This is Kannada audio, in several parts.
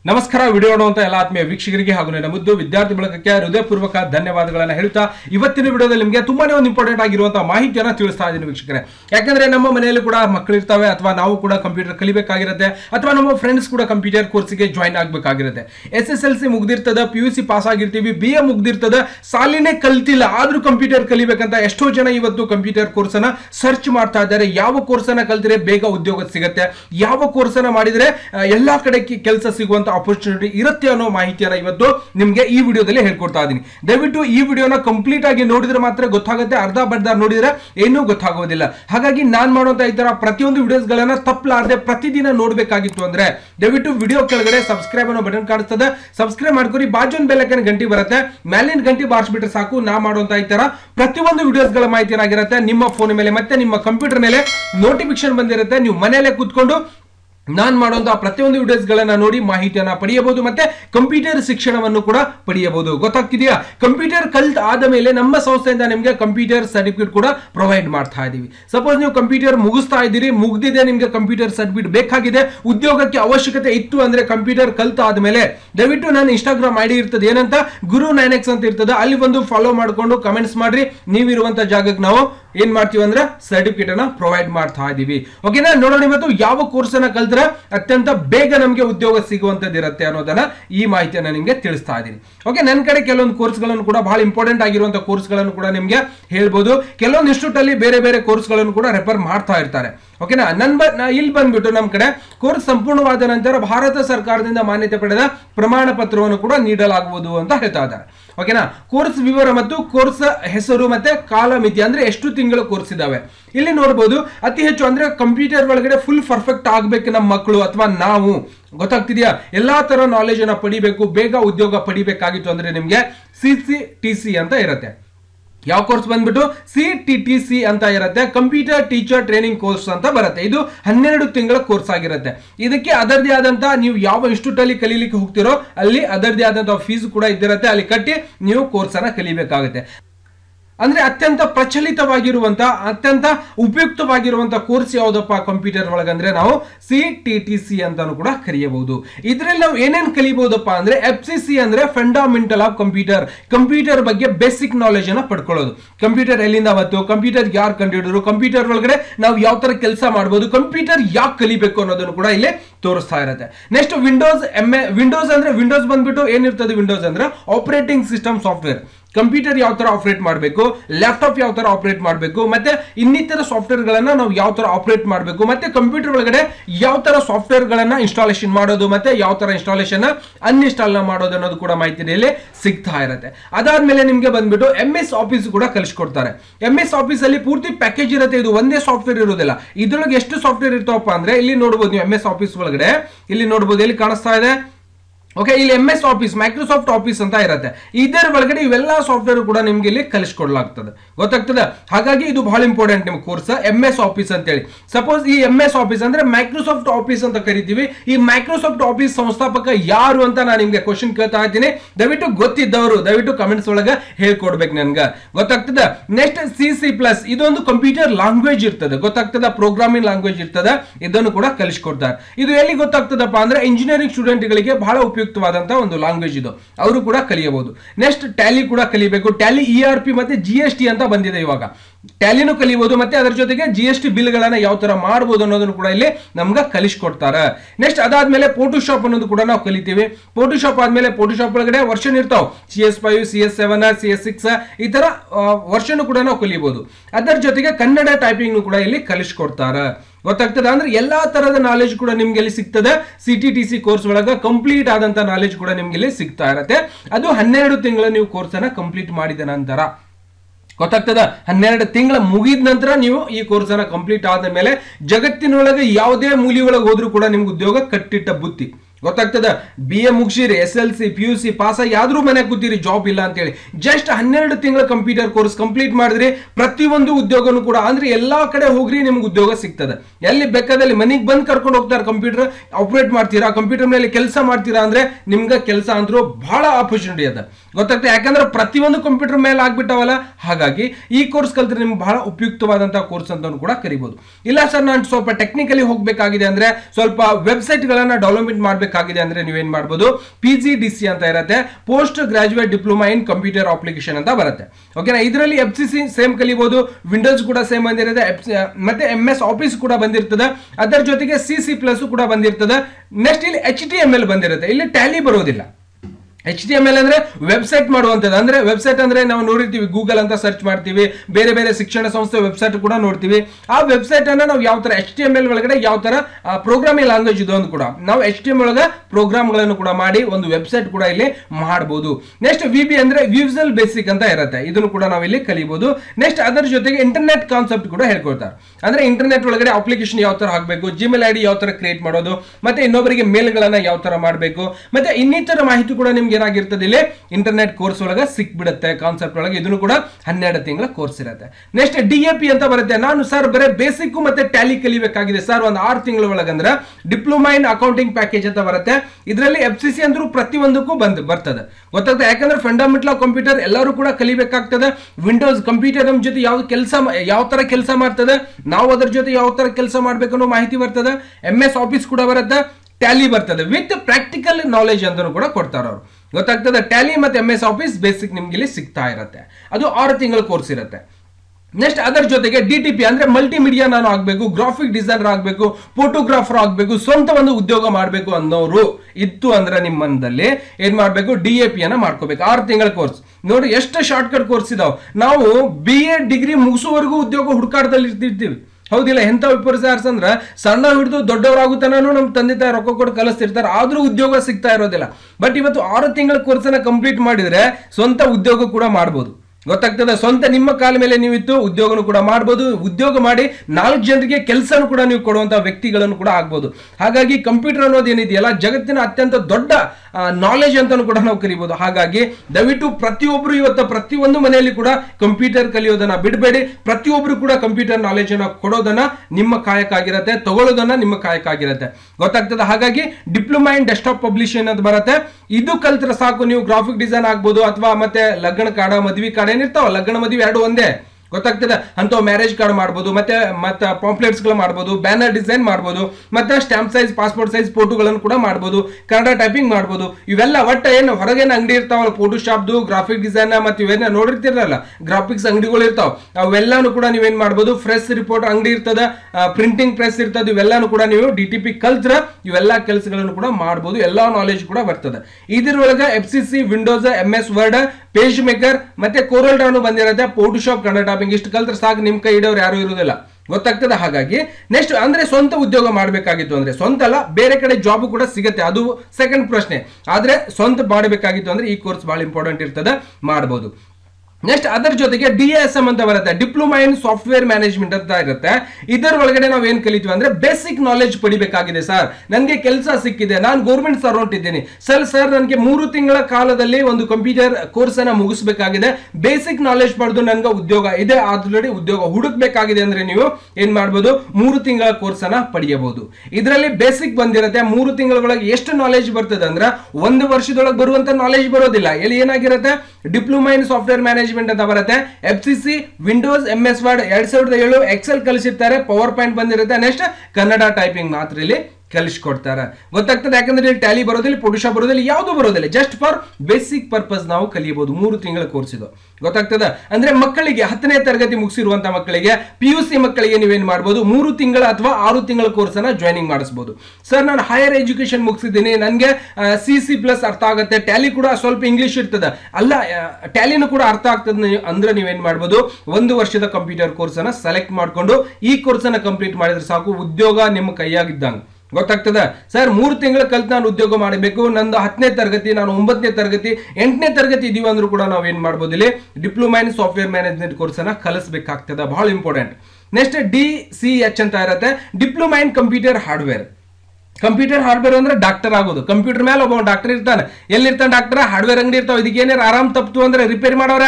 ನಮಸ್ಕಾರ ವಿಡಿಯೋ ನೋಡುವಂತ ಎಲ್ಲ ಆತ್ಮೀಯ ವೀಕ್ಷಕರಿಗೆ ಹಾಗೂ ನನ್ನ ಮುದ್ದು ವಿದ್ಯಾರ್ಥಿ ಬಳಗಕ್ಕೆ ಹೃದಯಪೂರ್ವಕ ಧನ್ಯವಾದಗಳನ್ನ ಹೇಳ್ತಾ ಇವತ್ತಿನ ವಿಡಿಯೋದಲ್ಲಿ ನಿಮಗೆ ತುಂಬಾನೇ ಒಂದು ಇಂಪಾರ್ಟೆಂಟ್ ಆಗಿರುವಂತಹ ಮಾಹಿತಿಯನ್ನ ತಿಳಿಸ್ತಾ ಇದ್ದೀನಿ ವೀಕ್ಷಕರೇ ಯಾಕಂದ್ರೆ ನಮ್ಮ ಮನೆಯಲ್ಲಿ ಕೂಡ ಮಕ್ಕಳಿರ್ತವೆ ಅಥವಾ ನಾವು ಕೂಡ ಕಂಪ್ಯೂಟರ್ ಕಲಿಬೇಕಾಗಿರುತ್ತೆ ಅಥವಾ ನಮ್ಮ ಫ್ರೆಂಡ್ಸ್ ಕೂಡ ಕಂಪ್ಯೂಟರ್ ಕೋರ್ಸ್ಗೆ ಜಾಯ್ನ್ ಆಗಬೇಕಾಗಿರುತ್ತೆ ಎಸ್ ಎಸ್ ಎಲ್ ಸಿ ಮುಗ್ದಿರ್ತದ ಪಿ ಯು ಸಿ ಪಾಸ್ ಆಗಿರ್ತೀವಿ ಬಿ ಎ ಮುಗ್ದಿರ್ತದ ಸಾಲಿನೇ ಕಲ್ತಿಲ್ಲ ಆದ್ರೂ ಕಂಪ್ಯೂಟರ್ ಕಲಿಬೇಕಂತ ಎಷ್ಟೋ ಜನ ಇವತ್ತು ಕಂಪ್ಯೂಟರ್ ಕೋರ್ಸ್ ಅನ್ನ ಸರ್ಚ್ ಮಾಡ್ತಾ ಇದ್ದಾರೆ ಯಾವ ಕೋರ್ಸ್ ಅನ್ನ ಕಲ್ತಿದ್ರೆ ಬೇಗ ಉದ್ಯೋಗ ಸಿಗುತ್ತೆ ಯಾವ ಕೋರ್ಸ್ ಅನ್ನ ಮಾಡಿದ್ರೆ ಆ, ಎಲ್ಲಾ ಕಡೆ ಕೆಲಸ ಸಿಗುವಂತ ಆಪರ್ಚುನಿಟಿ ಇರುತ್ತೆ ಅನ್ನೋ ಮಾಹಿತಿಯನ್ನ ಇವತ್ತು ನಿಮ್ಗೆ ಈ ವಿಡಿಯೋದಲ್ಲಿ ಹೇಳ್ಕೊಡ್ತಾ ಇದ್ದೀನಿ ದಯವಿಟ್ಟು ಈ ವಿಡಿಯೋನ ಕಂಪ್ಲೀಟ್ ಆಗಿ ನೋಡಿದ್ರೆ ಮಾತ್ರ ಗೊತ್ತಾಗುತ್ತೆ ಅರ್ಧ ಬರ್ಧ ನೋಡಿದ್ರೆ ಏನೂ ಗೊತ್ತಾಗೋದಿಲ್ಲ ಹಾಗಾಗಿ ನಾನ್ ಮಾಡುವಂತ ಈ ತರ ಪ್ರತಿಯೊಂದು ವಿಡಿಯೋಸ್ ಗಳನ್ನ ತಪ್ಪಲಾರದೆ ಪ್ರತಿದಿನ ನೋಡ್ಬೇಕಾಗಿತ್ತು ಅಂದ್ರೆ ದಯವಿಟ್ಟು ವಿಡಿಯೋ ಕೆಳಗಡೆ ಸಬ್ಸ್ಕ್ರೈಬ್ ಅನ್ನೋ ಬಟನ್ ಕಾಣಿಸ್ತದೆ ಸಬ್ಸ್ಕ್ರೈಬ್ ಮಾಡ್ಕೊರಿ ಬಾಜುನ್ ಬೆಲ್ಲಕ್ಕನ ಗಂಟೆ ಬರುತ್ತೆ ಮೇಲಿನ ಗಂಟೆ ಬಾರಿಸ್ಬಿಟ್ರೆ ಸಾಕು ನಾ ಮಾಡುವಂತ ಈ ತರ ಪ್ರತಿಯೊಂದು ವಿಡಿಯೋಸ್ ಗಳ ಮಾಹಿತಿ ಏನಾಗಿರುತ್ತೆ ನಿಮ್ಮ ಫೋನ್ ಮೇಲೆ ಮತ್ತೆ ನಿಮ್ಮ ಕಂಪ್ಯೂಟರ್ ಮೇಲೆ ನೋಟಿಫಿಕೇಶನ್ ಬಂದಿರುತ್ತೆ ನೀವು ಮನೆಯಲ್ಲೇ ಕೂತ್ಕೊಂಡು ನಾನ್ ಮಾಡುವಂತಹ ಪ್ರತಿಯೊಂದು ವಿಡಿಯೋಸ್ ಗಳನ್ನ ನೋಡಿ ಮಾಹಿತಿಯನ್ನ ಪಡೆಯಬಹುದು ಮತ್ತೆ ಕಂಪ್ಯೂಟರ್ ಶಿಕ್ಷಣವನ್ನು ಕೂಡ ಪಡೆಯಬಹುದು ಗೊತ್ತಾಗ್ತಿದೆಯಾ ಕಂಪ್ಯೂಟರ್ ಕಲ್ತ್ ಆದ ಮೇಲೆ ನಮ್ಮ ಸಂಸ್ಥೆಯಿಂದ ನಿಮಗೆ ಕಂಪ್ಯೂಟರ್ ಸರ್ಟಿಫಿಕೇಟ್ ಕೂಡ ಪ್ರೊವೈಡ್ ಮಾಡ್ತಾ ಇದೀವಿ ಸಪೋಸ್ ನೀವು ಕಂಪ್ಯೂಟರ್ ಮುಗಿಸ್ತಾ ಇದ್ದೀರಿ ಮುಗ್ದಿದೆ ನಿಮಗೆ ಕಂಪ್ಯೂಟರ್ ಸರ್ಟಿಫಿಕೇಟ್ ಬೇಕಾಗಿದೆ ಉದ್ಯೋಗಕ್ಕೆ ಅವಶ್ಯಕತೆ ಇತ್ತು ಅಂದ್ರೆ ಕಂಪ್ಯೂಟರ್ ಕಲ್ತ್ ಆದ್ಮೇಲೆ ದಯವಿಟ್ಟು ನಾನು ಇನ್ಸ್ಟಾಗ್ರಾಮ್ ಐಡಿ ಇರ್ತದೆ ಏನಂತ ಗುರು ನೈನ್ ಎಕ್ಸ್ ಅಂತ ಇರ್ತದೆ ಅಲ್ಲಿ ಬಂದು ಫಾಲೋ ಮಾಡ್ಕೊಂಡು ಕಮೆಂಟ್ಸ್ ಮಾಡ್ರಿ ನೀವಿರುವಂತ ಜಾಗಕ್ಕೆ ನಾವು ಏನ್ ಮಾಡ್ತೀವಿ ಅಂದ್ರೆ ಸರ್ಟಿಫಿಕೇಟ್ ಅನ್ನ ಪ್ರೊವೈಡ್ ಮಾಡ್ತಾ ಇದೀವಿ ಓಕೆನಾ ನೋಡೋಣ ಇವತ್ತು ಯಾವ ಕೋರ್ಸ್ ಅನ್ನ ಕಲ್ತ್ರೆ ಅತ್ಯಂತ ಬೇಗ ನಮಗೆ ಉದ್ಯೋಗ ಸಿಗುವಂತದ್ದು ಇರುತ್ತೆ ಅನ್ನೋದನ್ನ ಈ ಮಾಹಿತಿಯನ್ನ ನಿಮ್ಗೆ ತಿಳಿಸ್ತಾ ಇದ್ದೀನಿ ಓಕೆ ನನ್ನ ಕಡೆ ಕೆಲವೊಂದು ಕೋರ್ಸ್ಗಳನ್ನು ಕೂಡ ಬಹಳ ಇಂಪಾರ್ಟೆಂಟ್ ಆಗಿರುವಂತ ಕೋರ್ಸ್ಗಳನ್ನು ಕೂಡ ನಿಮ್ಗೆ ಹೇಳ್ಬೋದು ಕೆಲವೊಂದು ಇನ್ಸ್ಟಿಟ್ಯೂಟ್ ಅಲ್ಲಿ ಬೇರೆ ಬೇರೆ ಕೋರ್ಸ್ಗಳನ್ನು ಕೂಡ ರೆಫರ್ ಮಾಡ್ತಾ ಇರ್ತಾರೆ ಓಕೆನಾ ನನ್ ಬ ನಾ ಇಲ್ಲಿ ಬಂದ್ಬಿಟ್ಟು ನಮ್ಮ ಕಡೆ ಕೋರ್ಸ್ ಸಂಪೂರ್ಣವಾದ ನಂತರ ಭಾರತ ಸರ್ಕಾರದಿಂದ ಮಾನ್ಯತೆ ಪಡೆದ ಪ್ರಮಾಣ ಪತ್ರವನ್ನು ಕೂಡ ನೀಡಲಾಗುವುದು ಅಂತ ಹೇಳ್ತಾ ಇದ್ದಾರೆ ಓಕೆನಾ ಕೋರ್ಸ್ ವಿವರ ಮತ್ತು ಕೋರ್ಸ್ ಹೆಸರು ಮತ್ತೆ ಕಾಲಮಿತಿ ಅಂದ್ರೆ ಎಷ್ಟು ತಿಂಗಳು ಕೋರ್ಸ್ ಇದಾವೆ ಇಲ್ಲಿ ನೋಡಬಹುದು ಅತಿ ಹೆಚ್ಚು ಅಂದ್ರೆ ಕಂಪ್ಯೂಟರ್ ಒಳಗಡೆ ಫುಲ್ ಪರ್ಫೆಕ್ಟ್ ಆಗ್ಬೇಕು ನಮ್ಮ ಮಕ್ಕಳು ಅಥವಾ ನಾವು ಗೊತ್ತಾಗ್ತಿದ್ಯಾ ಎಲ್ಲಾ ತರ ನಾಲೆಜ್ ಅನ್ನ ಪಡಿಬೇಕು ಬೇಗ ಉದ್ಯೋಗ ಪಡಿಬೇಕಾಗಿತ್ತು ಅಂದ್ರೆ ನಿಮ್ಗೆ ಸಿ ಸಿ ಟಿ ಸಿ ಅಂತ ಇರುತ್ತೆ ಯಾವ ಕೋರ್ಸ್ ಬಂದ್ಬಿಟ್ಟು ಸಿ ಟಿ ಟಿ ಸಿ ಅಂತ ಇರುತ್ತೆ ಕಂಪ್ಯೂಟರ್ ಟೀಚರ್ ಟ್ರೈನಿಂಗ್ ಕೋರ್ಸ್ ಅಂತ ಬರುತ್ತೆ ಇದು ಹನ್ನೆರಡು ತಿಂಗಳ ಕೋರ್ಸ್ ಆಗಿರುತ್ತೆ ಇದಕ್ಕೆ ಅದರದೇ ಆದಂತ ನೀವು ಯಾವ ಇನ್ಸ್ಟಿಟ್ಯೂಟ್ ಅಲ್ಲಿ ಕಲೀಲಿಕ್ಕೆ ಹೋಗ್ತಿರೋ ಅಲ್ಲಿ ಅದರದೇ ಆದಂತ ಫೀಸ್ ಕೂಡ ಇದ್ದಿರುತ್ತೆ ಅಲ್ಲಿ ಕಟ್ಟಿ ನೀವು ಕೋರ್ಸ್ ಅನ್ನ ಕಲಿಬೇಕಾಗುತ್ತೆ ಅಂದ್ರೆ ಅತ್ಯಂತ ಪ್ರಚಲಿತವಾಗಿರುವಂತ ಅತ್ಯಂತ ಉಪಯುಕ್ತವಾಗಿರುವಂತ ಕೋರ್ಸ್ ಯಾವ್ದಪ್ಪ ಕಂಪ್ಯೂಟರ್ ಒಳಗಂದ್ರೆ ನಾವು ಸಿ ಟಿ ಟಿ ಸಿ ಅಂತಾನು ಕೂಡ ಕರೆಯಬಹುದು ಇದ್ರಲ್ಲಿ ನಾವು ಏನೇನ್ ಕಲಿಬಹುದಪ್ಪ ಅಂದ್ರೆ ಎಫ್ ಸಿ ಸಿ ಅಂದ್ರೆ ಫಂಡಮೆಂಟಲ್ ಆಫ್ ಕಂಪ್ಯೂಟರ್ ಕಂಪ್ಯೂಟರ್ ಬಗ್ಗೆ ಬೇಸಿಕ್ ನಾಲೆಜ್ ಅನ್ನ ಪಡ್ಕೊಳ್ಳೋದು ಕಂಪ್ಯೂಟರ್ ಎಲ್ಲಿಂದ ಬಂತು ಕಂಪ್ಯೂಟರ್ ಯಾರು ಕಂಡುಹಿಡಿದ್ರು ಕಂಪ್ಯೂಟರ್ ಒಳಗಡೆ ನಾವು ಯಾವ ತರ ಕೆಲಸ ಮಾಡಬಹುದು ಕಂಪ್ಯೂಟರ್ ಯಾಕೆ ಕಲಿಬೇಕು ಅನ್ನೋದನ್ನು ಕೂಡ ಇಲ್ಲಿ ತೋರಿಸ್ತಾ ಇರುತ್ತೆ next Windows M A Windows ಅಂದ್ರೆ ವಿಂಡೋಸ್ ಬಂದ್ಬಿಟ್ಟು ಏನಿರ್ತದೆ ವಿಂಡೋಸ್ ಅಂದ್ರೆ ಆಪರೇಟಿಂಗ್ ಸಿಸ್ಟಮ್ ಸಾಫ್ಟ್ವೇರ್ ಕಂಪ್ಯೂಟರ್ ಯಾವ ತರ ಆಪರೇಟ್ ಮಾಡಬೇಕು ಲ್ಯಾಪ್ಟಾಪ್ ಯಾವ ತರ ಆಪರೇಟ್ ಮಾಡಬೇಕು ಮತ್ತೆ ಇನ್ನಿತರ ಸಾಫ್ಟ್ವೇರ್ ಗಳನ್ನ ನಾವು ಯಾವ ತರ ಆಪರೇಟ್ ಮಾಡಬೇಕು ಮತ್ತೆ ಕಂಪ್ಯೂಟರ್ ಒಳಗಡೆ ಯಾವ ತರ ಸಾಫ್ಟ್ವೇರ್ ಗಳನ್ನ ಇನ್ಸ್ಟಾಲೇಷನ್ ಮಾಡೋದು ಮತ್ತೆ ಯಾವ ತರ ಇನ್ಸ್ಟಾಲೇಷನ್ ಅನ್ಇನ್ಸ್ಟಾಲ್ ಮಾಡೋದು ಅನ್ನೋದು ಕೂಡ ಮಾಹಿತಿಯಲ್ಲಿ ಸಿಗ್ತಾ ಇರುತ್ತೆ ಅದಾದ್ಮೇಲೆ ನಿಮ್ಗೆ ಬಂದ್ಬಿಟ್ಟು ಎಂ ಎಸ್ ಆಫೀಸ್ ಕೂಡ ಕಲಿಸ್ಕೊಡ್ತಾರೆ ಎಂ ಎಸ್ ಆಫೀಸ್ ಅಲ್ಲಿ ಪೂರ್ತಿ ಪ್ಯಾಕೇಜ್ ಇರುತ್ತೆ ಇದು ಒಂದೇ ಸಾಫ್ಟ್ವೇರ್ ಇರೋದಿಲ್ಲ ಇದ್ರೊಳಗೆ ಎಷ್ಟು ಸಾಫ್ಟ್ವೇರ್ ಇರ್ತಾವಪ್ಪ ಅಂದ್ರೆ ಇಲ್ಲಿ ನೋಡಬಹುದು ನೀವು ಎಂ ಎಸ್ ಆಫೀಸ್ ಒಳಗಡೆ ಇಲ್ಲಿ ನೋಡಬಹುದು ಎಲ್ಲಿ ಕಾಣಿಸ್ತಾ ಇದೆ ಓಕೆ ಇಲ್ಲಿ M S Office Microsoft office ಅಂತ ಇರುತ್ತೆ ಇದರ ಒಳಗಡೆ ಇವೆಲ್ಲ ಸಾಫ್ಟ್ವೇರ್ ಕೂಡ ನಿಮ್ಗೆ ಇಲ್ಲಿ ಕಲಿಸ್ಕೊಡ್ಲಾಗ್ತದೆ ಗೊತ್ತಾಗ್ತದೆ ಹಾಗಾಗಿ ಇದು ಬಹಳ ಇಂಪಾರ್ಟೆಂಟ್ ನಿಮ್ ಕೋರ್ಸ್ ಎಂ ಎಸ್ ಆಫೀಸ್ ಅಂತೇಳಿ ಸಪೋಸ್ ಈ ಎಂ ಎಸ್ ಆಫೀಸ್ ಅಂದ್ರೆ ಮೈಕ್ರೋಸಾಫ್ಟ್ ಆಫೀಸ್ ಅಂತ ಕರಿತೀವಿ ಈ ಮೈಕ್ರೋಸಾಫ್ಟ್ ಆಫೀಸ್ ಸಂಸ್ಥಾಪಕ ಯಾರು ಅಂತ ನಾನು ನಿಮ್ಗೆ ಕ್ವಶನ್ ಕೇಳ್ತಾ ಇದ್ದೀನಿ ದಯವಿಟ್ಟು ಗೊತ್ತಿದ್ದವರು ದಯವಿಟ್ಟು ಕಮೆಂಟ್ಸ್ ಒಳಗೆ ಹೇಳ್ಕೊಡ್ಬೇಕು ನನ್ಗೆ ಗೊತ್ತಾಗ್ತದೆ ನೆಕ್ಸ್ಟ್ ಸಿ ಸಿ ಪ್ಲಸ್ ಇದೊಂದು ಕಂಪ್ಯೂಟರ್ ಲ್ಯಾಂಗ್ವೇಜ್ ಇರ್ತದೆ ಗೊತ್ತಾಗ್ತದ ಪ್ರೋಗ್ರಾಮಿಂಗ್ ಲ್ಯಾಂಗ್ವೇಜ್ ಇರ್ತದೆ ಇದನ್ನು ಕೂಡ ಕಲಿಸ್ಕೊಡ್ತಾರೆ ಇದು ಎಲ್ಲಿ ಗೊತ್ತಾಗ್ತದಪ್ಪ ಅಂದ್ರೆ ಇಂಜಿನಿಯರಿಂಗ್ ಸ್ಟೂಡೆಂಟ್ಗಳಿಗೆ ಬಹಳ ಉಪಯುಕ್ತವಾದಂತಹ ಒಂದು ಲ್ಯಾಂಗ್ವೇಜ್ ಇದು ಅವರು ಕೂಡ ಕಲಿಯಬಹುದು ನೆಕ್ಸ್ಟ್ ಟ್ಯಾಲಿ ಕೂಡ ಕಲಿಬೇಕು ಟ್ಯಾಲಿ ಇ ಆರ್ ಪಿ ಮತ್ತೆ ಜಿ ಎಸ್ ಟಿ ಅಂತ ಬಂದಿದೆ ಇವಾಗ ಟ್ಯಾಲಿನೂ ಕಲಿಬಹುದು ಮತ್ತೆ ಅದರ ಜೊತೆಗೆ ಜಿ ಎಸ್ ಟಿ ಬಿಲ್ಗಳನ್ನ ಯಾವ ತರ ಮಾಡಬಹುದು ಅನ್ನೋದನ್ನು ಕೂಡ ಇಲ್ಲಿ ನಮ್ಗೆ ಕಲಿಸ್ಕೊಡ್ತಾರೆ ನೆಕ್ಸ್ಟ್ ಅದಾದ್ಮೇಲೆ ಫೋಟೋಶಾಪ್ ಅನ್ನೋದು ಕೂಡ ನಾವು ಕಲಿತೀವಿ ಫೋಟೋಶಾಪ್ ಆದ್ಮೇಲೆ ಫೋಟೋಶಾಪ್ ಒಳಗಡೆ ವರ್ಷನ್ ಇರ್ತಾವ C S five C S seven C S six ಈ ತರ ವರ್ಷನ್ ಕೂಡ ನಾವು ಕಲಿಬಹುದು ಅದರ ಜೊತೆಗೆ ಕನ್ನಡ ಟೈಪಿಂಗ್ ಕೂಡ ಇಲ್ಲಿ ಕಲಿಸ್ಕೊಡ್ತಾರೆ ಗೊತ್ತಾಗ್ತದೆ ಅಂದ್ರೆ ಎಲ್ಲಾ ತರದ ನಾಲೆಜ್ ಕೂಡ ನಿಮ್ಗೆ ಇಲ್ಲಿ ಸಿಗ್ತದೆ C T T C course ಒಳಗ ಕಂಪ್ಲೀಟ್ ಆದಂತ ನಾಲೆಜ್ ಕೂಡ ನಿಮ್ಗೆ ಇಲ್ಲಿ ಸಿಗ್ತಾ ಇರತ್ತೆ ಅದು ಹನ್ನೆರಡು ತಿಂಗಳ ನೀವು ಕೋರ್ಸ್ ಅನ್ನ ಕಂಪ್ಲೀಟ್ ಮಾಡಿದ ನಂತರ ಗೊತ್ತಾಗ್ತದ ಹನ್ನೆರಡು ತಿಂಗಳ ಮುಗಿದ ನಂತರ ನೀವು ಈ ಕೋರ್ಸ್ ಅನ್ನ ಕಂಪ್ಲೀಟ್ ಆದ ಮೇಲೆ ಜಗತ್ತಿನೊಳಗೆ ಯಾವುದೇ ಮೂಲಿ ಒಳಗೆ ಹೋದ್ರೂ ಕೂಡ ನಿಮ್ಗೆ ಉದ್ಯೋಗ ಕಟ್ಟಿಟ್ಟ ಬುತ್ತಿ ಗೊತ್ತಾಗ್ತದ ಬಿ ಎ ಮುಗಿಸಿರಿ S L C P U C pass ಆಗಿ ಯಾವ್ದ್ರೂ ಮನೆ ಕೂತಿರಿ ಜಾಬ್ ಇಲ್ಲ ಅಂತೇಳಿ ಜಸ್ಟ್ ಹನ್ನೆರಡು ತಿಂಗಳ ಕಂಪ್ಯೂಟರ್ ಕೋರ್ಸ್ ಕಂಪ್ಲೀಟ್ ಮಾಡಿದ್ರಿ ಪ್ರತಿಯೊಂದು ಉದ್ಯೋಗನು ಕೂಡ ಅಂದ್ರೆ ಎಲ್ಲಾ ಕಡೆ ಹೋಗ್ರಿ ನಿಮ್ಗೆ ಉದ್ಯೋಗ ಸಿಗ್ತದೆ ಎಲ್ಲಿ ಬೇಕಾದಲ್ಲಿ ಮನೆಗೆ ಬಂದು ಕರ್ಕೊಂಡು ಹೋಗ್ತಾರೆ ಕಂಪ್ಯೂಟರ್ ಆಪರೇಟ್ ಮಾಡ್ತೀರಾ ಕಂಪ್ಯೂಟರ್ ಮೇಲೆ ಕೆಲಸ ಮಾಡ್ತೀರಾ ಅಂದ್ರೆ ನಿಮ್ಗೆ ಕೆಲಸ ಅಂದ್ರೂ ಬಹಳ ಆಪರ್ಚುನಿಟಿ ಅದ ಗೊತ್ತಾಗ್ತದೆ ಯಾಕಂದ್ರೆ ಪ್ರತಿಯೊಂದು ಕಂಪ್ಯೂಟರ್ ಮೇಲೆ ಆಗ್ಬಿಟ್ಟವಲ್ಲ ಹಾಗಾಗಿ ಈ ಕೋರ್ಸ್ ಕಲ್ತ್ರೆ ನಿಮ್ಗೆ ಬಹಳ ಉಪಯುಕ್ತವಾದಂತಹ ಕೋರ್ಸ್ ಅಂತ ಕೂಡ ಕರಿಬಹುದು ಇಲ್ಲ ಸರ್ ನಾನು ಸ್ವಲ್ಪ ಟೆಕ್ನಿಕಲಿ ಹೋಗ್ಬೇಕಾಗಿದೆ ಅಂದ್ರೆ ಸ್ವಲ್ಪ ವೆಬ್ಸೈಟ್ ಗಳನ್ನ ಡೆವಲಪ್ಮೆಂಟ್ ಮಾಡ್ಬೇಕು ಕಲಿಬೇಕಾಗಿದೆ ಅಂದ್ರೆ ನೀವೇನ್ ಮಾಡ್ಬೋದು ಪಿ ಜಿ ಡಿ ಸಿ ಅಂತ ಇರುತ್ತೆ post graduate diploma in computer application ಅಂತ ಬರುತ್ತೆ ಓಕೆನಾ ಇದರಲ್ಲಿ ಎಫ್ ಸಿ ಸಿ ಸೇಮ್ ಕಲಿಬಹುದು ವಿಂಡೋಸ್ ಕೂಡ ಸೇಮ್ ಬಂದಿರುತ್ತೆ F- ಮತ್ತೆ ಎಂ ಎಸ್ ಆಫೀಸ್ ಕೂಡ ಬಂದಿರ್ತದೆ ಅದರ ಜೊತೆಗೆ ಸಿ ಸಿ ಪ್ಲಸ್ ಕೂಡ ಬಂದಿರ್ತದೆ ನೆಕ್ಸ್ಟ್ ಇಲ್ಲಿ ಎಚ್ ಟಿ ಎಂ ಎಲ್ ಬಂದಿರುತ್ತೆ ಇಲ್ಲಿ ಟ್ಯಾಲಿ ಬರೋದಿಲ್ಲ ಎಚ್ ಟಿ ಎಮ್ ಎಲ್ ಅಂದ್ರೆ ವೆಬ್ಸೈಟ್ ಮಾಡುವಂಥದ್ದು ಅಂದ್ರೆ ವೆಬ್ಸೈಟ್ ಅಂದ್ರೆ ನಾವು ನೋಡಿರ್ತೀವಿ ಗೂಗಲ್ ಅಂತ ಸರ್ಚ್ ಮಾಡ್ತೀವಿ ಬೇರೆ ಬೇರೆ ಶಿಕ್ಷಣ ಸಂಸ್ಥೆ ವೆಬ್ಸೈಟ್ ಕೂಡ ನೋಡ್ತೀವಿ ಆ ವೆಬ್ಸೈಟ್ ಅನ್ನ ನಾವು ಯಾವ ತರ ಎಚ್ ಟಿ ಎಮ್ ಎಲ್ ಒಳಗಡೆ ಯಾವ ತರ ಪ್ರೋಗ್ರಾಮಿಂಗ್ ಲ್ಯಾಂಗ್ವೇಜ್ ಇದು ಒಂದು ಕೂಡ ನಾವು ಎಚ್ ಟಿ ಎಮ್ ಒಳಗೆ ಪ್ರೋಗ್ರಾಮ್ಗಳನ್ನು ಕೂಡ ಮಾಡಿ ಒಂದು ವೆಬ್ಸೈಟ್ ಕೂಡ ಇಲ್ಲಿ ಮಾಡಬಹುದು ನೆಕ್ಸ್ಟ್ ವಿ ಬಿ ಅಂದ್ರೆ ವಿಸುವಲ್ ಬೇಸಿಕ್ ಅಂತ ಇರುತ್ತೆ ಇದನ್ನು ಕೂಡ ನಾವು ಇಲ್ಲಿ ಕಲಿಬಹುದು ನೆಕ್ಸ್ಟ್ ಅದರ ಜೊತೆಗೆ ಇಂಟರ್ನೆಟ್ ಕಾನ್ಸೆಪ್ಟ್ ಕೂಡ ಹೇಳ್ಕೊಡ್ತಾರೆ ಅಂದ್ರೆ ಇಂಟರ್ನೆಟ್ ಒಳಗಡೆ ಅಪ್ಲಿಕೇಶನ್ ಯಾವ ತರ ಹಾಕಬೇಕು ಜಿಮೇಲ್ ಐ ಡಿ ಯಾವ ತರ ಕ್ರಿಯೇಟ್ ಮಾಡೋದು ಮತ್ತೆ ಇನ್ನೊಬ್ಬರಿಗೆ ಮೇಲ್ಗಳನ್ನ ಯಾವ ತರ ಮಾಡಬೇಕು ಮತ್ತೆ ಇನ್ನಿತರ ಮಾಹಿತಿ ಕೂಡ ನಿಮ್ಗೆ ಏನಾಗಿರ್ತದೆ ಇಲ್ಲಿ ಇಂಟರ್ನೆಟ್ ಕೋರ್ಸ್ ಒಳಗೆ ಸಿಕ್ಬಿಡುತ್ತೆ ಕಾನ್ಸೆಪ್ಟ್ ಒಳಗೆ ಇದನ್ನು ಕೂಡ ಹನ್ನೆರಡು ತಿಂಗಳ ಕೋರ್ಸ್ ಇರುತ್ತೆ ನೆಕ್ಸ್ಟ್ ಡಿ ಎ ಪಿ ಅಂತ ಬರುತ್ತೆ ನಾನು ಸರ್ ಬರೀ ಬೇಸಿಕ್ ಮತ್ತೆ ಟ್ಯಾಲಿ ಕಲಿಬೇಕಾಗಿದೆ ಸರ್ ಒಂದು ಆರು ತಿಂಗಳ ಒಳಗಂದ್ರೆ ಡಿಪ್ಲೊಮಾ ಇನ್ ಅಕೌಂಟಿಂಗ್ ಪ್ಯಾಕೇಜ್ ಅಂತ ಬರುತ್ತೆ ಇದರಲ್ಲಿ ಎಫ್ ಸಿ ಸಿ ಅಂದ್ರೂ ಪ್ರತಿಯೊಂದಕ್ಕೂ ಬಂದ್ ಬರ್ತದೆ ಗೊತ್ತಾಗ್ತದೆ ಯಾಕಂದ್ರೆ ಫಂಡಮೆಂಟಲ್ ಆಫ್ ಕಂಪ್ಯೂಟರ್ ಎಲ್ಲರೂ ಕೂಡ ಕಲಿಬೇಕಾಗ್ತದೆ ವಿಂಡೋಸ್ ಕಂಪ್ಯೂಟರ್ ನಮ್ಮ ಜೊತೆ ಯಾವ ಕೆಲಸ ಯಾವ ತರ ಕೆಲಸ ಮಾಡ್ತದೆ ನಾವು ಅದ್ರ ಜೊತೆ ಯಾವ ತರ ಕೆಲಸ ಮಾಡ್ಬೇಕು ಅನ್ನೋ ಮಾಹಿತಿ ಬರ್ತದೆ ಎಂ ಎಸ್ ಆಫೀಸ್ ಕೂಡ ಬರುತ್ತೆ ಟ್ಯಾಲಿ ಬರ್ತದೆ ವಿತ್ ಪ್ರಾಕ್ಟಿಕಲ್ ನಾಲೆಜ್ ಅಂತಲೂ ಕೂಡ ಕೊಡ್ತಾರೆ ಅವರು ಗೊತ್ತಾಗ್ತದೆ ಟ್ಯಾಲಿ ಮತ್ತೆ ಎಂ ಎಸ್ ಆಫೀಸ್ ಬೇಸಿಕ್ ನಿಮ್ಗೆ ಇಲ್ಲಿ ಸಿಗ್ತಾ ಇರುತ್ತೆ ಅದು ಆರು ತಿಂಗಳ ಕೋರ್ಸ್ ಇರುತ್ತೆ ನೆಕ್ಸ್ಟ್ ಅದರ ಜೊತೆಗೆ ಡಿ ಟಿ ಪಿ ಅಂದ್ರೆ ಮಲ್ಟಿಮೀಡಿಯಾ ನಾನು ಆಗಬೇಕು ಗ್ರಾಫಿಕ್ ಡಿಸೈನರ್ ಆಗಬೇಕು ಫೋಟೋಗ್ರಾಫರ್ ಆಗಬೇಕು ಸ್ವಂತ ಒಂದು ಉದ್ಯೋಗ ಮಾಡಬೇಕು ಅನ್ನೋರು ಇತ್ತು ಅಂದ್ರೆ ನಿಮ್ಮ ಮನದಲ್ಲಿ ಏನ್ ಮಾಡಬೇಕು ಡಿ ಎ ಪಿ ಅನ್ನ ಮಾಡ್ಕೋಬೇಕು ಆರು ತಿಂಗಳ ಕೋರ್ಸ್ ನೋಡಿ ಎಷ್ಟು ಶಾರ್ಟ್ ಕಟ್ ಕೋರ್ಸ್ ಇದಾವೆ ನಾವು ಬಿ ಎ ಡಿಗ್ರಿ ಮುಗಿಸೋವರೆಗೂ ಉದ್ಯೋಗ ಹುಡುಕಾಟದಲ್ಲಿ ಇರ್ತಿರ್ತೀವಿ ಹೌದಿಲ್ಲ ಎಂತ ವಿಪರ್ಯಾಸ ಅಂದ್ರ ಸಣ್ಣ ಹಿಡಿದು ದೊಡ್ಡವರಾಗುತ್ತಾನೂ ನಮ್ಮ ತಂದೆ ತಾಯಿ ರೊಕ್ಕ ಕೊಟ್ಟು ಕಲಿಸ್ತಿರ್ತಾರೆ ಆದ್ರೂ ಉದ್ಯೋಗ ಸಿಗ್ತಾ ಇರೋದಿಲ್ಲ ಬಟ್ ಇವತ್ತು ಆರು ತಿಂಗಳ ಕೋರ್ಸನ್ನ ಕಂಪ್ಲೀಟ್ ಮಾಡಿದ್ರೆ ಸ್ವಂತ ಉದ್ಯೋಗ ಕೂಡ ಮಾಡ್ಬೋದು ಗೊತ್ತಾಗ್ತದೆ ಸ್ವಂತ ನಿಮ್ಮ ಕಾಲ ಮೇಲೆ ನೀವು ಇತ್ತು ಉದ್ಯೋಗನು ಕೂಡ ಮಾಡ್ಬೋದು ಉದ್ಯೋಗ ಮಾಡಿ ನಾಲ್ಕು ಜನರಿಗೆ ಕೆಲಸನೂ ಕೂಡ ನೀವು ಕೊಡುವಂತ ವ್ಯಕ್ತಿಗಳನ್ನು ಕೂಡ ಆಗ್ಬೋದು ಹಾಗಾಗಿ ಕಂಪ್ಯೂಟರ್ ಅನ್ನೋದು ಏನಿದೆಯಲ್ಲ ಜಗತ್ತಿನ ಅತ್ಯಂತ ದೊಡ್ಡ ನಾಲೆಜ್ ಅಂತಾನು ಕೂಡ ನಾವು ಕರಿಬಹುದು ಹಾಗಾಗಿ ದಯವಿಟ್ಟು ಪ್ರತಿಯೊಬ್ಬರು ಇವತ್ತು ಪ್ರತಿಯೊಂದು ಮನೆಯಲ್ಲಿ ಕೂಡ ಕಂಪ್ಯೂಟರ್ ಕಲಿಯೋದನ್ನ ಬಿಡಬೇಡಿ ಪ್ರತಿಯೊಬ್ಬರು ಕೂಡ ಕಂಪ್ಯೂಟರ್ ನಾಲೆಜ್ ಅನ್ನ ಕೊಡೋದನ್ನ ನಿಮ್ಮ ಕಾಯಕ ಆಗಿರುತ್ತೆ ತಗೊಳ್ಳೋದನ್ನ ನಿಮ್ಮ ಕಾಯಕ ಆಗಿರುತ್ತೆ ಗೊತ್ತಾಗ್ತದೆ ಹಾಗಾಗಿ ಡಿಪ್ಲೊಮಾ ಇನ್ ಡೆಸ್ಕ್ಟಾಪ್ ಪಬ್ಲಿಷನ್ ಅಂತ ಬರುತ್ತೆ ಇದು ಕಲ್ತ್ರೆ ಸಾಕು ನೀವು ಗ್ರಾಫಿಕ್ ಡಿಸೈನ್ ಆಗ್ಬೋದು ಅಥವಾ ಮತ್ತೆ ಲಗ್ನ ಕಾರ್ಡ ಮದ್ವಿ ಕಾರ್ಡ್ ಏನಿರ್ತಾವ ಲಗ್ನ ಮದ್ವಿ ಎರಡು ಒಂದೇ ಗೊತ್ತಾಗ್ತದೆ ಅಂತ ಮ್ಯಾರೇಜ್ ಕಾರ್ಡ್ ಮಾಡ್ಬೋದು ಮತ್ತೆ ಮತ್ತೆ ಪಾಂಪ್ಲೆಟ್ಸ್ ಗಳು ಮಾಡ್ಬೋದು ಬ್ಯಾನರ್ ಡಿಸೈನ್ ಮಾಡ್ಬೋದು ಮತ್ತೆ ಸ್ಟಾಂಪ್ ಸೈಜ್ ಪಾಸ್ಪೋರ್ಟ್ ಸೈಜ್ ಫೋಟೋಗಳನ್ನು ಕೂಡ ಮಾಡ್ಬೋದು ಕನ್ನಡ ಟೈಪಿಂಗ್ ಮಾಡ್ಬೋದು ಇವೆಲ್ಲ ಒಟ್ಟ ಏನು ಹೊರಗೇನು ಅಂಗಡಿ ಇರ್ತಾವಲ್ಲ ಫೋಟೋ ಶಾಪ್ದು ಗ್ರಾಫಿಕ್ ಡಿಸೈನ್ ಮತ್ತೆ ಇವೆಲ್ಲ ನೋಡಿರ್ತಿರಲ್ಲ ಗ್ರಾಫಿಕ್ಸ್ ಅಂಗಡಿಗಳು ಇರ್ತಾವ ಅವೆಲ್ಲಾನು ಕೂಡ ನೀವೇನ್ ಮಾಡ್ಬೋದು ಫ್ರೆಶ್ ರಿಪೋರ್ಟ್ ಅಂಗಡಿ ಇರ್ತದ ಪ್ರಿಂಟಿಂಗ್ ಪ್ರೆಸ್ ಇರ್ತದ ಇವೆಲ್ಲಾನು ಕೂಡ ನೀವು ಡಿ ಟಿ ಪಿ ಕಲ್ತ್ರ ಇವೆಲ್ಲ ಕೆಲಸಗಳನ್ನು ಕೂಡ ಮಾಡ್ಬೋದು ಎಲ್ಲಾ ನಾಲೆಜ್ ಕೂಡ ಬರ್ತದೆ ಇದ್ರೊಳಗೆ F C C Windows M S Word page maker ಮತ್ತೆ ಕೋರಲ್ ಡ್ರಾನು ಬಂದಿರುತ್ತೆ ಫೋಟೋಶಾಪ್ ಕನ್ನಡ ಟಾಪಿಂಗ್ ಇಷ್ಟು ಕಲ್ತ್ರೆ ಸಾಕು ನಿಮ್ ಕೈ ಇಡೋರು ಯಾರು ಇರುವುದಿಲ್ಲ ಗೊತ್ತಾಗ್ತದೆ ಹಾಗಾಗಿ ನೆಕ್ಸ್ಟ್ ಅಂದ್ರೆ ಸ್ವಂತ ಉದ್ಯೋಗ ಮಾಡಬೇಕಾಗಿತ್ತು ಅಂದ್ರೆ ಸ್ವಂತ ಅಲ್ಲ ಬೇರೆ ಕಡೆ ಜಾಬ್ ಕೂಡ ಸಿಗುತ್ತೆ ಅದು ಸೆಕೆಂಡ್ ಪ್ರಶ್ನೆ ಆದ್ರೆ ಸ್ವಂತ ಮಾಡಬೇಕಾಗಿತ್ತು ಅಂದ್ರೆ ಈ ಕೋರ್ಸ್ ಬಹಳ ಇಂಪಾರ್ಟೆಂಟ್ ಇರ್ತದೆ ಮಾಡಬಹುದು ನೆಕ್ಸ್ಟ್ ಅದರ ಜೊತೆಗೆ ಡಿ ಎಸ್ ಎಂ ಅಂತ ಬರುತ್ತೆ ಡಿಪ್ಲೊಮಾ ಇನ್ ಸಾಫ್ಟ್ವೇರ್ ಮ್ಯಾನೇಜ್ಮೆಂಟ್ ಅಂತ ಇರುತ್ತೆ ಇದರ ಒಳಗಡೆ ನಾವು ಏನ್ ಕಲಿತೀವಿ ಅಂದ್ರೆ ಬೇಸಿಕ್ ನಾಲೆಜ್ ಪಡಿಬೇಕಾಗಿದೆ ಸರ್ ನನಗೆ ಕೆಲಸ ಸಿಕ್ಕಿದೆ ನಾನು ಗೌರ್ಮೆಂಟ್ ಸರ್ವೆಂಟ್ ಇದ್ದೀನಿ ಸರ್ ಸರ್ ನನಗೆ ಮೂರು ತಿಂಗಳ ಕಾಲದಲ್ಲಿ ಒಂದು ಕಂಪ್ಯೂಟರ್ ಕೋರ್ಸ್ ಅನ್ನ ಮುಗಿಸ್ಬೇಕಾಗಿದೆ ಬೇಸಿಕ್ ನಾಲೆಜ್ ಪಡೆದು ನನಗೆ ಉದ್ಯೋಗ ಇದೆ ಆಲ್ರೆಡಿ ಉದ್ಯೋಗ ಹುಡುಕ್ಬೇಕಾಗಿದೆ ಅಂದ್ರೆ ನೀವು ಏನ್ ಮಾಡ್ಬೋದು ಮೂರು ತಿಂಗಳ ಕೋರ್ಸ್ ಅನ್ನ ಪಡೆಯಬಹುದು ಇದರಲ್ಲಿ ಬೇಸಿಕ್ ಬಂದಿರುತ್ತೆ ಮೂರು ತಿಂಗಳ ಒಳಗೆ ಎಷ್ಟು ನಾಲೆಜ್ ಬರ್ತದೆ ಅಂದ್ರೆ ಒಂದು ವರ್ಷದೊಳಗೆ ಬರುವಂತ ನಾಲೆಜ್ ಬರೋದಿಲ್ಲ ಇಲ್ಲಿ ಏನಾಗಿರುತ್ತೆ ಡಿಪ್ಲೊಮಾ ಇನ್ ಸಾಫ್ಟ್ವೇರ್ ಮ್ಯಾನೇಜ್ಮೆಂಟ್ ಅಂತ ಬರುತ್ತೆ F C C Windows M S Word ಎರಡ್ ಸಾವಿರದ ಏಳು ಎಕ್ಸೆಲ್ ಕಲಿಸಿರ್ತಾರೆ ಪವರ್ ಪಾಯಿಂಟ್ ಬಂದಿರುತ್ತೆ ನೆಕ್ಸ್ಟ್ ಕನ್ನಡ ಟೈಪಿಂಗ್ ಮಾತ್ರ ಇಲ್ಲಿ ಕಲಿಸ್ಕೊಡ್ತಾರೆ ಗೊತ್ತಾಗ್ತದೆ ಯಾಕಂದ್ರೆ ಇಲ್ಲಿ ಟ್ಯಾಲಿ ಬರೋದಿಲ್ಲ ಫೋಟೋಶಾಪ್ ಬರೋದಿಲ್ಲ ಯಾವುದು ಬರೋದಿಲ್ಲ ಜಸ್ಟ್ ಫಾರ್ ಬೇಸಿಕ್ ಪರ್ಪಸ್ ನಾವು ಕಲಿಯಬಹುದು ಮೂರು ತಿಂಗಳ ಕೋರ್ಸ್ ಇದು ಗೊತ್ತಾಗ್ತದ ಅಂದ್ರೆ ಮಕ್ಕಳಿಗೆ ಹತ್ತನೇ ತರಗತಿ ಮುಗಿಸಿರುವಂತ ಮಕ್ಕಳಿಗೆ ಪಿ ಯು ಸಿ ಮಕ್ಕಳಿಗೆ ನೀವೇನ್ ಮಾಡ್ಬೋದು ಮೂರು ತಿಂಗಳ ಅಥವಾ ಆರು ತಿಂಗಳ ಕೋರ್ಸ್ ಅನ್ನ ಜಾಯ್ನಿಂಗ್ ಮಾಡಿಸಬಹುದು ಸರ್ ನಾನು ಹೈಯರ್ ಎಜುಕೇಶನ್ ಮುಗಿಸಿದ್ದೀನಿ ನನಗೆ ಸಿ ಸಿ ಪ್ಲಸ್ ಅರ್ಥ ಆಗುತ್ತೆ ಟ್ಯಾಲಿ ಕೂಡ ಸ್ವಲ್ಪ ಇಂಗ್ಲಿಷ್ ಇರ್ತದೆ ಅಲ್ಲ ಟ್ಯಾಲಿನೂ ಕೂಡ ಅರ್ಥ ಆಗ್ತದೆ ಅಂದ್ರೆ ನೀವೇನ್ ಮಾಡ್ಬೋದು ಒಂದು ವರ್ಷದ ಕಂಪ್ಯೂಟರ್ ಕೋರ್ಸ್ ಅನ್ನ ಸೆಲೆಕ್ಟ್ ಮಾಡ್ಕೊಂಡು ಈ ಕೋರ್ಸ್ ಅನ್ನ ಕಂಪ್ಲೀಟ್ ಮಾಡಿದ್ರೆ ಸಾಕು ಉದ್ಯೋಗ ನಿಮ್ಮ ಕೈಯಾಗಿದ್ದಂಗೆ ಗೊತ್ತಾಗ್ತದ ಸರ್ ಮೂರು ತಿಂಗಳ ಕಲ್ತು ನಾನು ಉದ್ಯೋಗ ಮಾಡಬೇಕು ನಂದು ಹತ್ತನೇ ತರಗತಿ ನಾನು ಒಂಬತ್ತನೇ ತರಗತಿ ಎಂಟನೇ ತರಗತಿ ಇದೀವಿ ಅಂದ್ರೂ ಕೂಡ ನಾವು ಏನ್ ಮಾಡ್ಬೋದು ಇಲ್ಲಿ diploma in software management course ಅನ್ನ ಕಲಿಸ್ಬೇಕಾಗ್ತದೆ ಬಹಳ important next D C H ಅಂತ ಇರುತ್ತೆ diploma in computer hardware computer hardware ಅಂದ್ರೆ ಡಾಕ್ಟರ್ ಆಗೋದು ಕಂಪ್ಯೂಟರ್ ಮೇಲೆ ಒಬ್ಬ ಡಾಕ್ಟರ್ ಇರ್ತಾನೆ ಎಲ್ಲಿರ್ತಾನೆ ಡಾಕ್ಟರ್ ಹಾರ್ಡ್ವೇರ್ ಅಂಗಡಿ ಇರ್ತಾವ ಇದಕ್ಕೆ ಏನಾರು ಆರಾಮ್ ತಪ್ತು ಅಂದ್ರೆ ರಿಪೇರಿ ಮಾಡೋರು ಯಾರು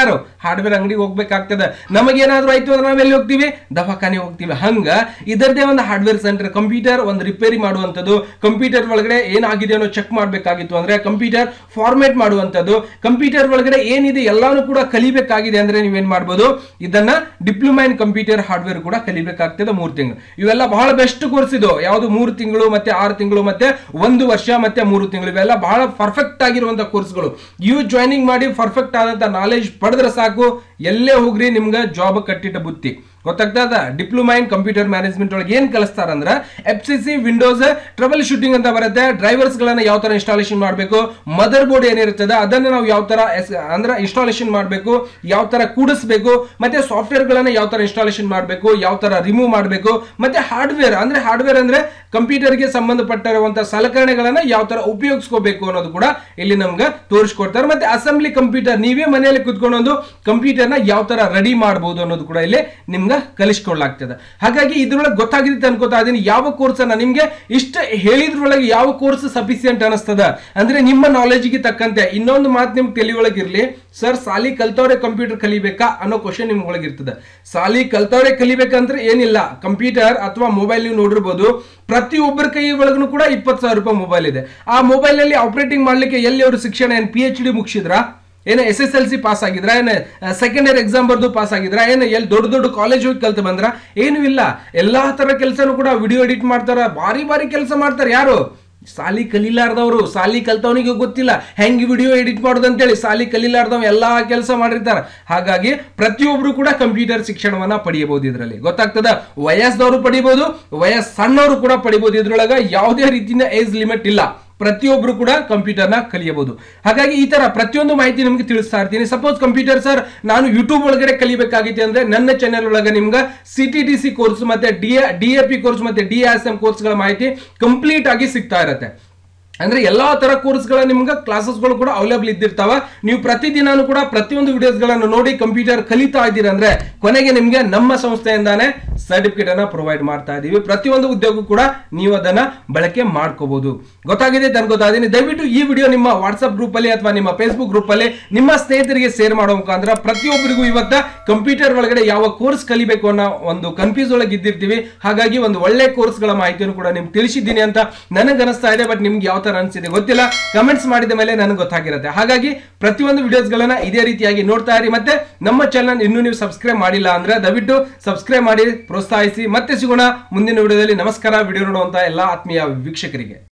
ಹಾರ್ಡ್ವೇರ್ ಅಂಗಡಿಗೆ ಹೋಗ್ಬೇಕಾಗ್ತದೆ ನಮಗೇನಾದ್ರೂ ಆಯ್ತು ಅಂದ್ರೆ ನಾವ್ ಎಲ್ಲಿ ಹೋಗ್ತೀವಿ ದವಾಖಾನೆ ಹೋಗ್ತೀವಿ ಹಂಗ ಇದರದೇ ಒಂದು ಹಾರ್ಡ್ವೇರ್ ಸೆಂಟರ್ ಕಂಪ್ಯೂಟರ್ ಒಂದು ರಿಪೇರಿ ಮಾಡುವಂಥದ್ದು ಕಂಪ್ಯೂಟರ್ ಒಳಗಡೆ ಏನಾಗಿದೆ ಅನ್ನೋ ಚೆಕ್ ಮಾಡಬೇಕಾಗಿತ್ತು ಅಂದ್ರೆ ಕಂಪ್ಯೂಟರ್ ಫಾರ್ಮೇಟ್ ಮಾಡುವಂಥದ್ದು ಕಂಪ್ಯೂಟರ್ ಒಳಗಡೆ ಏನಿದೆ ಎಲ್ಲಾನು ಕೂಡ ಕಲಿಬೇಕಾಗಿದೆ ಅಂದ್ರೆ ನೀವೇನ್ ಮಾಡ್ಬೋದು ಇದನ್ನ ಡಿಪ್ಲೊಮಾ ಇನ್ ಕಂಪ್ಯೂಟರ್ ಹಾರ್ಡ್ವೇರ್ ಕೂಡ ಕಲಿಬೇಕಾಗ್ತದೆ ಮೂರು ತಿಂಗಳು ಇವೆಲ್ಲ ಬಹಳ ಬೆಸ್ಟ್ ಕೋರ್ಸ್ ಇದು ಯಾವುದು ಮೂರು ತಿಂಗಳು ಮತ್ತೆ ಆರು ತಿಂಗಳು ಮತ್ತೆ ಒಂದು ವರ್ಷ ಮತ್ತೆ ಮೂರು ತಿಂಗಳು ಇವೆಲ್ಲ ಬಹಳ ಪರ್ಫೆಕ್ಟ್ ಆಗಿರುವಂತ ಕೋರ್ಸ್ಗಳು ಇವು ಜಾಯ್ನಿಂಗ್ ಮಾಡಿ ಪರ್ಫೆಕ್ಟ್ ಆದಂತ ನಾಲೆಜ್ ಪಡೆದ್ರೆ ಸಾಕು ಎಲ್ಲೇ ಹೋಗ್ರಿ ನಿಮ್ಗೆ ಜಾಬ್ ಕಟ್ಟಿಟ್ಟ ಬುತ್ತಿ ಗೊತ್ತಾಗ್ತದ ಡಿಪ್ಲೊಮಾ ಇನ್ ಕಂಪ್ಯೂಟರ್ ಮ್ಯಾನೇಜ್ಮೆಂಟ್ ಒಳಗೆ ಏನ್ ಕಲಿಸ್ತಾರ ಅಂದ್ರೆ F C C Windows troubleshooting ಅಂತ ಬರುತ್ತೆ ಡ್ರೈವರ್ಸ್ ಗಳನ್ನ ಯಾವ ತರ ಇನ್ಸ್ಟಾಲೇಷನ್ ಮಾಡಬೇಕು ಮದರ್ ಬೋರ್ಡ್ ಏನಿರ್ತದೆ ಅದನ್ನ ನಾವು ಯಾವ ತರ ಎಸ್- ಅಂದ್ರೆ ಇನ್ಸ್ಟಾಲೇಷನ್ ಮಾಡಬೇಕು ಯಾವ ತರ ಕೂಡಿಸ್ಬೇಕು ಮತ್ತೆ ಸಾಫ್ಟ್ವೇರ್ ಗಳನ್ನ ಯಾವ ತರ ಇನ್ಸ್ಟಾಲೇಷನ್ ಮಾಡಬೇಕು ಯಾವ ತರ ರಿಮೂವ್ ಮಾಡಬೇಕು ಮತ್ತೆ ಹಾರ್ಡ್ವೇರ್ ಅಂದ್ರೆ ಹಾರ್ಡ್ವೇರ್ ಅಂದ್ರೆ ಕಂಪ್ಯೂಟರ್ಗೆ ಸಂಬಂಧಪಟ್ಟಿರುವಂತಹ ಸಲಕರಣೆಗಳನ್ನ ಯಾವ ತರ ಉಪಯೋಗಿಸ್ಕೋಬೇಕು ಅನ್ನೋದು ಕೂಡ ಇಲ್ಲಿ ನಮ್ಗೆ ತೋರಿಸ್ಕೊಡ್ತಾರೆ ಮತ್ತೆ ಅಸೆಂಬ್ಲಿ ಕಂಪ್ಯೂಟರ್ ನೀವೇ ಮನೆಯಲ್ಲಿ ಕುತ್ಕೊಂಡು ಒಂದು ಕಂಪ್ಯೂಟರ್ನ ಯಾವ ತರ ರೆಡಿ ಮಾಡಬಹುದು ಅನ್ನೋದು ಕೂಡ ಇಲ್ಲಿ ನಿಮ್ಗೆ ಕಲಿಸ್ಕೊಳ್ಳಾಗ್ತದೆ ಹಾಗಾಗಿ ಇದ್ರೊಳಗೆ ಗೊತ್ತಾಗಿದೆ ಅನ್ಕೋತಾ ಇದೀನಿ ಯಾವ ಕೋರ್ಸ್ ಅನ್ನ ನಿಮ್ಗೆ ಇಷ್ಟ ಹೇಳಿದ್ರೊಳಗೆ ಯಾವ ಕೋರ್ಸ್ ಸಫಿಸಿಯಂಟ್ ಅನಿಸ್ತದ ಅಂದ್ರೆ ನಿಮ್ಮ ನಾಲೆಜ್ಗೆ ತಕ್ಕಂತೆ ಇನ್ನೊಂದು ಮಾತು ನಿಮ್ಗೆ ತಲೆಯೊಳಗೆ ಇರ್ಲಿ ಸರ್ ಸಾಲಿ ಕಲ್ತವ್ರೆ ಕಂಪ್ಯೂಟರ್ ಕಲಿಬೇಕಾ ಅನ್ನೋ ಕ್ವಶನ್ ನಿಮ್ಗೆ ಒಳಗೆ ಇರ್ತದೆ ಸಾಲಿ ಕಲ್ತವ್ರೆ ಕಲಿಬೇಕಂದ್ರೆ ಏನಿಲ್ಲ ಕಂಪ್ಯೂಟರ್ ಅಥವಾ ಮೊಬೈಲ್ ನೀವು ನೋಡಿರ್ಬೋದು ಪ್ರತಿಯೊಬ್ಬರ ಕೈ ಒಳಗೂ ಕೂಡ ಇಪ್ಪತ್ತು ಸಾವಿರ ರೂಪಾಯಿ ಮೊಬೈಲ್ ಇದೆ ಆ ಮೊಬೈಲ್ ನಲ್ಲಿ ಆಪರೇಟಿಂಗ್ ಮಾಡ್ಲಿಕ್ಕೆ ಎಲ್ಲಿ ಅವರು ಶಿಕ್ಷಣ ಏನು ಪಿ ಎಚ್ ಡಿ ಮುಗಿಸಿದ್ರಾ ಏನು S S L C pass ಆಗಿದ್ರ ಏನು ಸೆಕೆಂಡ್ ಇಯರ್ ಎಕ್ಸಾಮ್ ಬರ್ದು ಪಾಸ್ ಆಗಿದ್ರ ಏನು ಎಲ್ಲಿ ದೊಡ್ಡ ದೊಡ್ಡ ಕಾಲೇಜ್ ಹೋಗಿ ಕಲ್ತು ಬಂದ್ರ ಏನು ಇಲ್ಲ ಎಲ್ಲಾ ತರ ಕೆಲಸನೂ ಕೂಡ ವಿಡಿಯೋ ಎಡಿಟ್ ಮಾಡ್ತಾರ ಭಾರಿ ಭಾರಿ ಕೆಲಸ ಮಾಡ್ತಾರೆ ಯಾರು ಸಾಲಿ ಕಲೀಲಾರ್ದವ್ರು ಸಾಲಿ ಕಲ್ತವನಿಗೆ ಗೊತ್ತಿಲ್ಲ ಹೆಂಗ್ ವಿಡಿಯೋ ಎಡಿಟ್ ಮಾಡೋದು ಅಂತೇಳಿ ಸಾಲಿ ಕಲೀಲಾರ್ದವ್ ಎಲ್ಲಾ ಕೆಲಸ ಮಾಡಿರ್ತಾರೆ ಹಾಗಾಗಿ ಪ್ರತಿಯೊಬ್ರು ಕೂಡ ಕಂಪ್ಯೂಟರ್ ಶಿಕ್ಷಣವನ್ನ ಪಡೆಯಬಹುದು ಇದರಲ್ಲಿ ಗೊತ್ತಾಗ್ತದ ವಯಸ್ಸದವರು ಪಡಿಬಹುದು ವಯಸ್ಸು ಸಣ್ಣವರು ಕೂಡ ಪಡಿಬಹುದು ಇದ್ರೊಳಗ ಯಾವುದೇ ರೀತಿಯ ಏಜ್ ಲಿಮಿಟ್ ಇಲ್ಲ ಪ್ರತಿಯೊಬ್ರು ಕೂಡ ಕಂಪ್ಯೂಟರ್ನ ಕಲಿಯಬಹುದು ಹಾಗಾಗಿ ಈ ತರ ಪ್ರತಿಯೊಂದು ಮಾಹಿತಿ ನಿಮ್ಗೆ ತಿಳಿಸ್ತಾ ಇರ್ತೀನಿ ಸಪೋಸ್ ಕಂಪ್ಯೂಟರ್ ಸರ್ ನಾನು ಯೂಟ್ಯೂಬ್ ಒಳಗಡೆ ಕಲಿಬೇಕಾಗಿತ್ತು ಅಂದ್ರೆ ನನ್ನ ಚಾನೆಲ್ ಒಳಗೆ ನಿಮ್ಗೆ C T T C course ಮತ್ತೆ D D A P course ಮತ್ತೆ ಡಿ ಎಸ್ ಎಂ ಕೋರ್ಸ್ಗಳ ಮಾಹಿತಿ ಕಂಪ್ಲೀಟ್ ಆಗಿ ಸಿಗ್ತಾ ಇರುತ್ತೆ ಅಂದ್ರೆ ಎಲ್ಲಾ ತರ ಕೋರ್ಸ್ಗಳ ನಿಮ್ಗೆ ಕ್ಲಾಸಸ್ಗಳು ಕೂಡ ಅವೈಲೇಬಲ್ ಇದ್ದಿರ್ತಾವ ನೀವು ಪ್ರತಿದಿನಾನು ಕೂಡ ಪ್ರತಿಯೊಂದು ವಿಡಿಯೋಸ್ಗಳನ್ನು ನೋಡಿ ಕಂಪ್ಯೂಟರ್ ಕಲಿತಾ ಇದ್ದೀರಾ ಅಂದ್ರೆ ಕೊನೆಗೆ ನಿಮ್ಗೆ ನಮ್ಮ ಸಂಸ್ಥೆಯಿಂದಾನೇ ಸರ್ಟಿಫಿಕೇಟ್ ಅನ್ನ ಪ್ರೊವೈಡ್ ಮಾಡ್ತಾ ಇದೀವಿ ಪ್ರತಿಯೊಂದು ಉದ್ಯೋಗ ಕೂಡ ನೀವು ಅದನ್ನ ಬಳಕೆ ಮಾಡ್ಕೋಬಹುದು ಗೊತ್ತಾಗಿದೆ ಅಂತ ಅನ್ಕೋತಾ ಇದೀನಿ ದಯವಿಟ್ಟು ಈ ವಿಡಿಯೋ ನಿಮ್ಮ ವಾಟ್ಸ್ಆಪ್ ಗ್ರೂಪ್ ಅಲ್ಲಿ ಅಥವಾ ನಿಮ್ಮ ಫೇಸ್ಬುಕ್ ಗ್ರೂಪ್ ಅಲ್ಲಿ ನಿಮ್ಮ ಸ್ನೇಹಿತರಿಗೆ ಶೇರ್ ಮಾಡೋ ಮುಖಾಂತರ ಪ್ರತಿಯೊಬ್ಬರಿಗೂ ಇವತ್ತ ಕಂಪ್ಯೂಟರ್ ಒಳಗಡೆ ಯಾವ ಕೋರ್ಸ್ ಕಲಿಬೇಕು ಅನ್ನೋ ಒಂದು ಕನ್ಫ್ಯೂಸ್ ಒಳಗೆ ಇದ್ದಿರ್ತೀವಿ ಹಾಗಾಗಿ ಒಂದು ಒಳ್ಳೆ ಕೋರ್ಸ್ಗಳ ಮಾಹಿತಿಯನ್ನು ಕೂಡ ನಿಮ್ಗೆ ತಿಳಿಸಿದ್ದೀನಿ ಅಂತ ನನಗೆ ಅನಿಸ್ತಾ ಇದೆ ಬಟ್ ನಿಮ್ಗೆ ಯಾವ ತರ ಅನಿಸಿದೆ ಗೊತ್ತಿಲ್ಲ ಕಮೆಂಟ್ಸ್ ಮಾಡಿದ ಮೇಲೆ ನನಗೆ ಗೊತ್ತಾಗಿರುತ್ತೆ ಹಾಗಾಗಿ ಪ್ರತಿಯೊಂದು ವಿಡಿಯೋಸ್ಗಳನ್ನ ಇದೇ ರೀತಿಯಾಗಿ ನೋಡ್ತಾ ಇರಿ ಮತ್ತೆ ನಮ್ಮ ಚಾನಲ್ ಇನ್ನೂ ನೀವು ಸಬ್ಸ್ಕ್ರೈಬ್ ಮಾಡಿಲ್ಲ ಅಂದ್ರೆ ದಯವಿಟ್ಟು ಸಬ್ಸ್ಕ್ರೈಬ್ ಮಾಡಿ ಪ್ರೋತ್ಸಾಹಿಸಿ ಮತ್ತೆ ಸಿಗೋಣ ಮುಂದಿನ ವಿಡಿಯೋದಲ್ಲಿ ನಮಸ್ಕಾರ ವಿಡಿಯೋ ನೋಡುವಂತ ಎಲ್ಲಾ ಆತ್ಮೀಯ ವೀಕ್ಷಕರಿಗೆ